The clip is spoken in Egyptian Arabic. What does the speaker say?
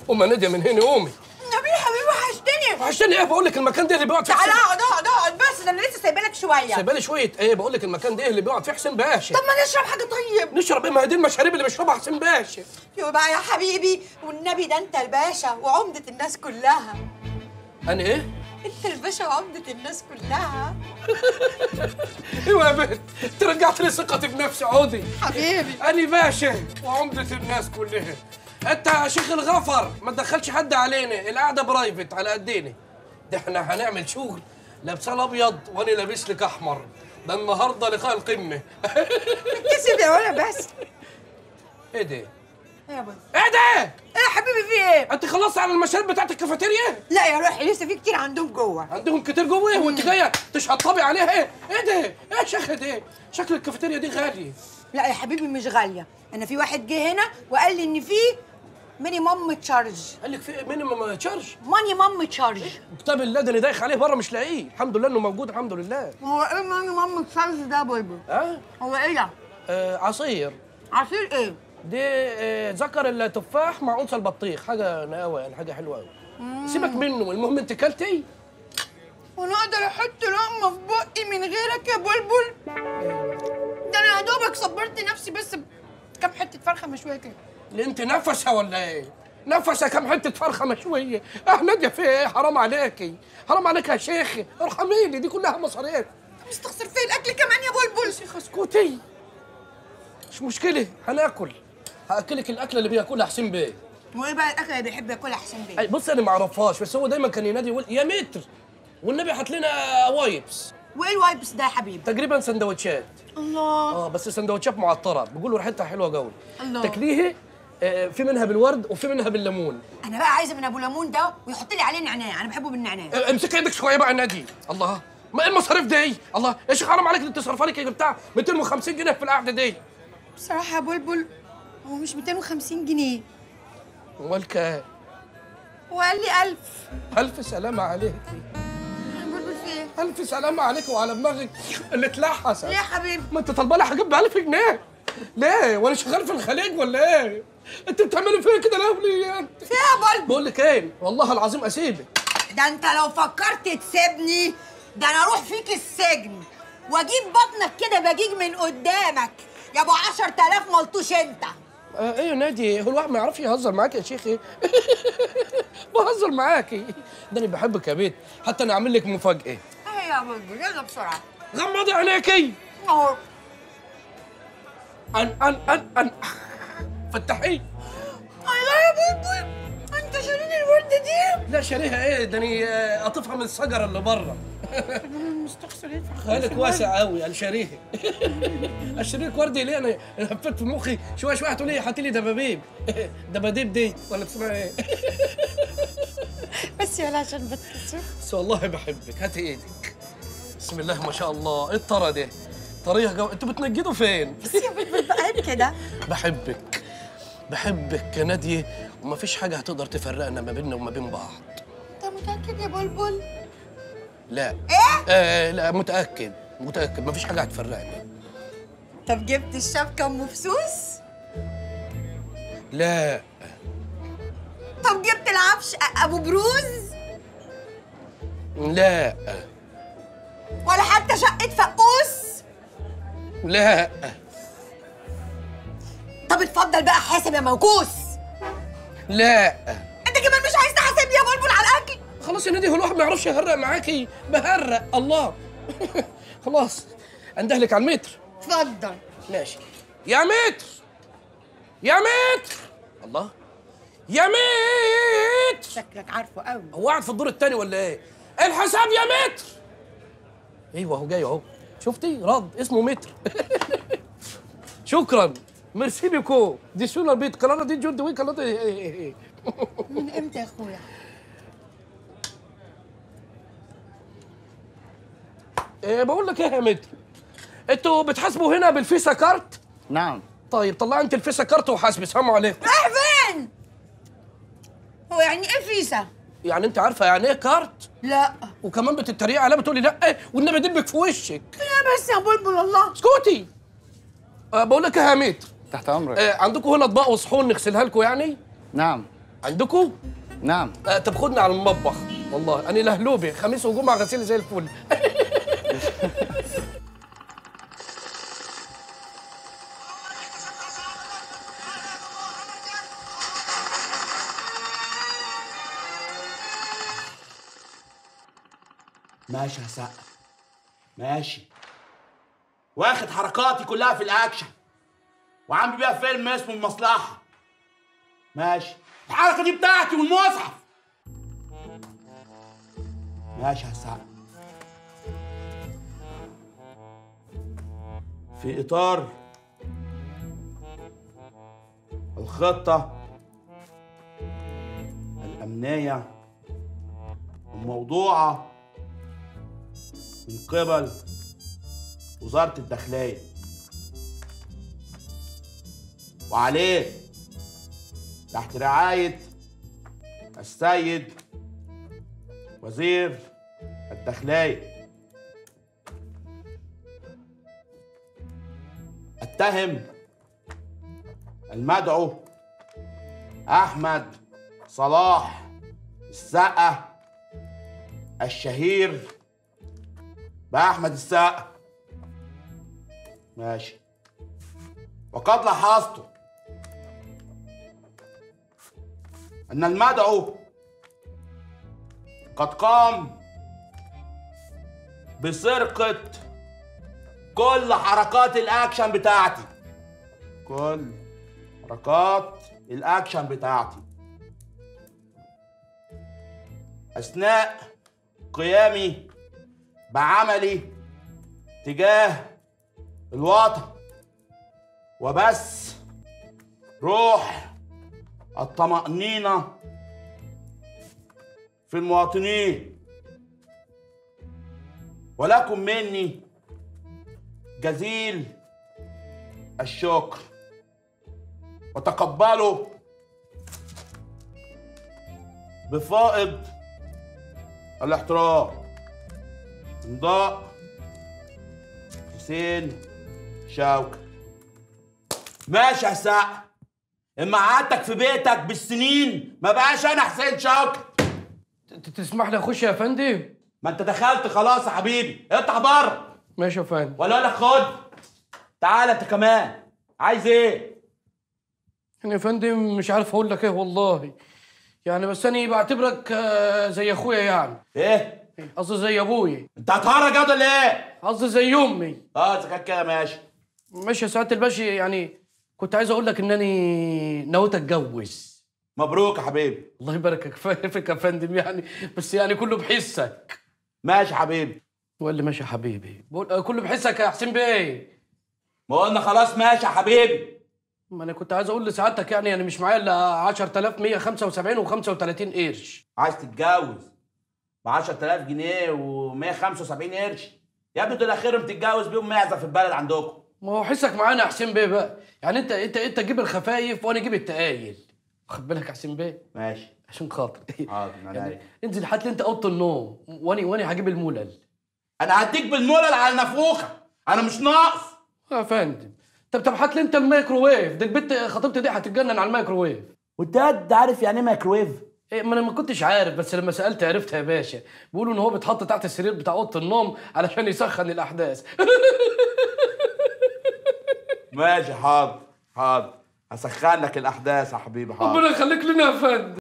قومي ناديه من هنا قومي نبيل حبيبي وحشتني عشان ايه بقول لك المكان ده اللي بيقعد فيه تعالى حسين اقعد اقعد اقعد بس ده انا لسه سايبه لك شويه سايبالي شويه ايه بقول لك المكان ده اللي بيقعد فيه حسين باشا طب ما نشرب حاجه طيب نشرب ايه ما هي دي المشاريب اللي بيشربها حسين باشا يبقى بقى يا حبيبي والنبي ده انت الباشا وعمده الناس كلها انا ايه انت الباشا وعمده الناس كلها ايوه يا بنت انت رجعت لي ثقتي بنفسي عودي حبيبي أنا باشا وعمدة الناس كلها أنت يا شيخ الغفر ما تدخلش حد علينا القعدة برايفت على قدينا ده احنا هنعمل شغل لابسه أبيض وأنا لابس لك أحمر ده النهارده لقاء القمة كسب يا ولا بس إيه ده؟ ايه يا بابا إيه ده؟ ايه يا حبيبي في ايه أنت خلصت على المشاريب بتاعت الكافيتيريا؟ لا يا روحي لسه في كتير عندهم جوه عندهم كتير جوه وأنت جاية تشطبي عليها إيه؟ إيه ده؟ إيه يا شيخ ده؟ شكل الكافيتيريا دي غالي لا يا حبيبي مش غاليه انا في واحد جه هنا وقال لي ان في مينيمم تشارج قال لك في مينيمم تشارج ماني مام تشارج كتاب الله ده انا دايخ عليه بره مش لاقيه الحمد لله انه موجود الحمد لله هو ايه ماني مام تشارج ده يا بلبل ها هو ايه ده آه عصير عصير ايه دي آه، ذكر التفاح مع انثى البطيخ حاجه نقاوه يعني حاجه حلوه قوي سيبك منه المهم انت كلتي وانا اقدر احط لقمه في بقي من غيرك يا بلبل ده انا يا دوبك صبرت نفسي بس كام حته فرخه مشويه كده اللي انت نفسها ولا ايه نفسها كم حته فرخه مشويه اه ناديه في ايه حرام عليكي حرام عليك يا شيخي ارحميني دي كلها مصاريف مستخسر فيا الاكل كمان يا بلبل شيخ اسكتي مش مشكله هناكل هاكلك الاكله اللي بياكلها حسين بيه وايه بقى الاكل اللي بيحب ياكلها حسين بيه أي بص انا ما اعرفهاش بس هو دايما كان ينادي يقول يا متر والنبي هات لنا وايبس وايه الوايبس ده يا حبيبي تقريبا سندوتشات الله اه بس سندوتشات معطره بيقولوا ريحتها حلوه قوي الله. تاكليه آه، في منها بالورد وفي منها بالليمون انا بقى عايزه من ابو ليمون ده ويحط لي عليه نعناع انا بحبه بالنعناع آه، امسك ايدك شويه بقى نادي الله ما ايه المصاريف دي الله يا شيخ حرام عليك انت تصرف لك بتاع 250 جنيه في القعده دي بصراحه يا بلبل هو مش 250 جنيه امال كام وقال لي 1000 الف سلامه عليك بلبل في ايه الف سلامه عليك وعلى دماغك اللي اتلحست ليه يا حبيبي ما انت طالبه لي حاجات ب 1000 جنيه ليه وانا شغال في الخليج ولا ايه انت بتعملي فيا كده ليه ليه انت في ايه يا بلبل بقول لك ايه والله العظيم اسيبك ده انت لو فكرت تسيبني ده انا اروح فيك السجن واجيب بطنك كده بجيج من قدامك يا ابو 10000 ملطوش انت آه ايه يا نادي هو الواحد ما يعرفش يهزر معاك يا شيخي بهزر معاكي ده انا بحبك يا بيت حتى انا عامل لك مفاجاه ايه يا بلبل يلا بسرعه غمضي عينيكي اهو ان ان ان ان فتحي الله يا بلبل انت شاريني الورده دي لا شاريها ايه ده انا قاطفها من الشجره اللي بره مستخسر يدفع خيالك واسع قوي انا شاريها اشتري لك وردي ليه انا هفت في مخي شويه شويه هتقولي لي هاتي لي دبابيب دباديب دي ولا اسمها ايه بس يلا عشان بتكسر بس والله بحبك هاتي ايدك بسم الله ما شاء الله ايه الطرى ده طريقه جو... انتوا بتنجدوا فين بس يا بلبل بقى كده بحبك بحبك يا ناديه ومفيش حاجه هتقدر تفرقنا ما بيننا وما بين بعض انت متاكد يا بلبل لا ايه آه لا متاكد متاكد مفيش حاجه هتفرقنا طب جبت الشبكه ام فسوس لا طب جبت العفش أ- ابو بروز لا ولا حتى شقه فقوس لا طب اتفضل بقى حاسب يا موكوس لا انت كمان مش عايز تحاسب يا بلبل على الاكل خلاص يا نادي هو الواحد ما يعرفش يهرق معاكي بهرق الله خلاص اندهلك على المتر اتفضل ماشي يا متر يا متر الله يا متر شكلك عارفه قوي هو قاعد في الدور الثاني ولا ايه الحساب يا متر ايوه هو جاي اهو شفتي رد اسمه متر شكرا ميرسي بيكو دي سونا البيت قرارة دي جود وي قرارة دي من امتى يا اخويا إيه بقول لك ايه يا متر انتوا بتحاسبوا هنا بالفيسا كارت نعم طيب طلع انت الفيسا كارت وحاسبي سلام عليكم رايح فين هو يعني ايه فيسا يعني انت عارفه يعني ايه كارت لا وكمان بتتريق عليها بتقولي لا والنبي دبك في وشك لا بس يا بلبل الله اسكتي أه بقول لك ايه يا متر تحت امرك أه عندكم هنا اطباق وصحون نغسلها لكم يعني نعم عندكم نعم آه طب خدنا على المطبخ والله انا لهلوبي خميس وجمعه غسيل زي الفل ماشي يا سقا ماشي واخد حركاتي كلها في الاكشن وعامل بيها فيلم اسمه المصلحة ماشي الحركة دي بتاعتي والمصحف ماشي يا سقا في إطار الخطة الأمنية الموضوعة من قبل وزارة الداخلية وعليه تحت رعاية السيد وزير الداخلية اتهم المدعو أحمد صلاح السقا الشهير بأحمد السقا ماشي وقد لاحظت أن المدعو قد قام بسرقة كل حركات الأكشن بتاعتي كل حركات الأكشن بتاعتي أثناء قيامي بعملي تجاه الوطن وبس روح الطمأنينة في المواطنين ولكم مني جزيل الشكر وتقبلوا بفائض الاحترام امضاء حسين شوقي ماشي يا سقا اما قعدتك في بيتك بالسنين ما بقاش انا حسين شوقي ت- تسمح لي اخش يا فندم ما انت دخلت خلاص يا حبيبي اطلع بره ماشي يا فندم ولا لك خد تعالى انت كمان عايز ايه انا يا فندم مش عارف اقول لك ايه والله يعني بس انا بعتبرك آه، زي اخويا يعني ايه قصدي زي ابويا انت هتهرج يا ولا ايه قصدي زي امي اه اذا كان كده ماشي ماشي يا سعاده الباشا يعني كنت عايز اقول لك انني نويت اتجوز مبروك يا حبيبي الله يبارك فيك يا فندم يعني بس يعني كله بحسك ماشي يا حبيبي وقال لي ماشي يا حبيبي بقول آه، كله بحسك يا حسين بيه ما قلنا خلاص ماشي يا حبيبي ما انا كنت عايز اقول لسعادتك يعني انا مش معايا الا 10175 و35 قرش عايز تتجوز ب 10000 جنيه و175 قرش يا ابني دول اخرهم تتجوز بيهم معزه في البلد عندكم ما هو حسك معانا يا حسين بيه بقى يعني انت انت انت جيب الخفايف وانا اجيب التقايل واخد بالك يا حسين بيه ماشي عشان خاطر حاضر، أنا يعني عارف. انزل هات لي انت اوضه النوم وانا وانا هجيب الملل انا هديك بالملل على النفوخه انا مش ناقص يا فندم طب طب هات لي انت الميكروويف ده البت خطيبتي دي هتتجنن على الميكروويف وانت قد عارف يعني ايه مايكرويف إيه ما انا ما كنتش عارف بس لما سالت عرفت يا باشا بيقولوا ان هو بيتحط تحت السرير بتاع اوضه النوم علشان يسخن الاحداث ماشي حاضر حاضر هسخن لك الاحداث يا حبيبي حاضر ربنا يخليك لنا يا فندم